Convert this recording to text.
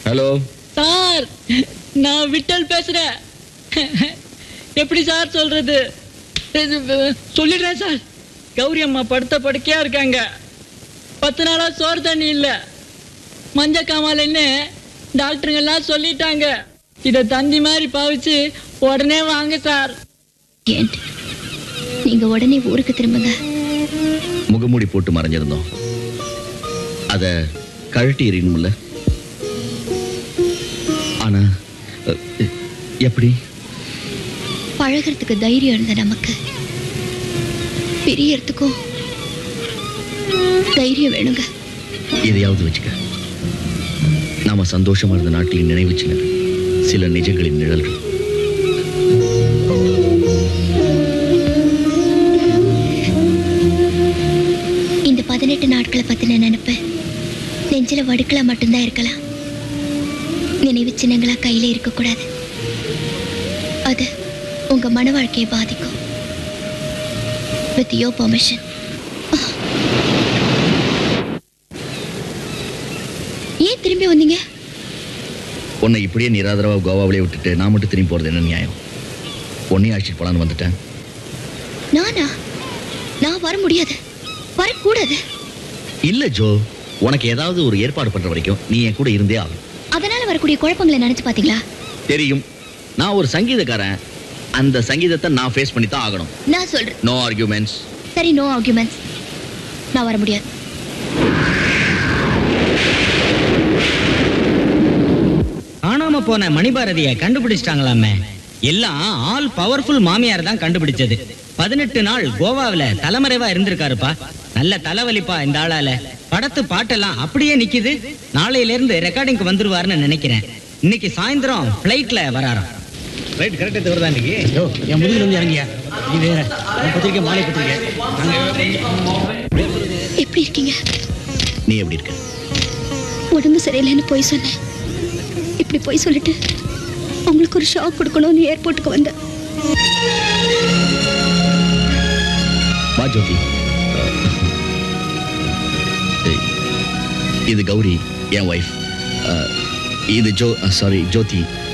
hello sir நான் விட்டல் பேசுறேன் எப்படி சார் சொல்றது இது, சொல்லிடுறேன் சார் கௌரி அம்மா படுத்த படுக்கையா இருக்காங்க பத்து நாளா சோறு தண்ணி இல்ல மஞ்ச காமாலைன்னு டாக்டருங்க எல்லாம் சொல்லிட்டாங்க இத தந்தி மாதிரி பாவிச்சு உடனே வாங்க சார் ஏன் நீங்க உடனே ஊருக்கு திரும்புங்க முகமூடி போட்டு மறைஞ்சிருந்தோம் அத கழட்டி எறியணும்ல ஆனா அஹ், எப்படி பழகிறதுக்கு தைரியம் இருந்த நமக்கு பிரியறதுக்கும் தைரியம் வேணுங்க எதையாவது வச்சுக்க நாம சந்தோஷமா இருந்த நாட்களின் நினைவு சின்னது சில நிஜங்களின் நிழல்கள் இந்த பதினெட்டு நாட்களை பத்தின நினைப்பு நெஞ்சில வடுக்கலா மட்டும்தான் இருக்கலாம் நினைவு சின்னங்களா கையில இருக்கக்கூடாது அது உங்க மன வாழ்க்கையை பாதிக்கும் வித் யோ பர்மிஷன் ஏன் திரும்பி வந்தீங்க உன்னை இப்படியே நிராதரவா கோவாவிலே விட்டுட்டு நான் மட்டும் திரும்பி போறது என்ன நியாயம் உன்னையும் அழைச்சிட்டு போலான்னு வந்துட்டேன் நானா நான் வர முடியாது வரக்கூடாது இல்ல ஜோ உனக்கு ஏதாவது ஒரு ஏற்பாடு பண்ற வரைக்கும் நீ என் கூட இருந்தே ஆகணும் அதனால வரக்கூடிய குழப்பங்களை நினைச்சு பாத்தீங்களா தெரியும் நான் ஒரு சங்கீதக்காரன் அந்த சங்கீதத்தை நான் ஃபேஸ் பண்ணி தான் ஆகணும் நான் சொல்றேன் நோ ஆர்கியூமெண்ட்ஸ் சரி நோ ஆர்குமெண்ட்ஸ் நான் வர முடியாது காணாம போன மணிபாரதிய கண்டுபிடிச்சிட்டாங்களாமே எல்லாம் ஆல் பவர்ஃபுல் மாமியார் தான் கண்டுபிடிச்சது பதினெட்டு நாள் கோவாவுல தலைமறைவா இருந்திருக்காருப்பா நல்ல தலைவலிப்பா இந்த ஆளால படத்து பாட்டெல்லாம் அப்படியே நிக்குது நாளையில இருந்து ரெக்கார்டிங்க்கு வந்துருவாருன்னு நினைக்கிறேன் இன்னைக்கு சாயந்தரம் பிளைட்ல வராராம் ரைட் கரெக்டாக தவிர தான் இன்னைக்கு யோ என் முதுகில் வந்து இறங்கியா நீ வேற உன் பத்திரிக்கை மாலை பத்திரிக்கை எப்படி இருக்கீங்க நீ எப்படி இருக்க உடம்பு சரியில்லைன்னு போய் சொன்னேன் இப்படி போய் சொல்லிட்டு உங்களுக்கு ஒரு ஷாக் கொடுக்கணும்னு ஏர்போர்ட்டுக்கு வந்தேன் வா ஜோதி ஏய், இது கௌரி என் ஒய்ஃப் இது ஜோ சாரி ஜோதி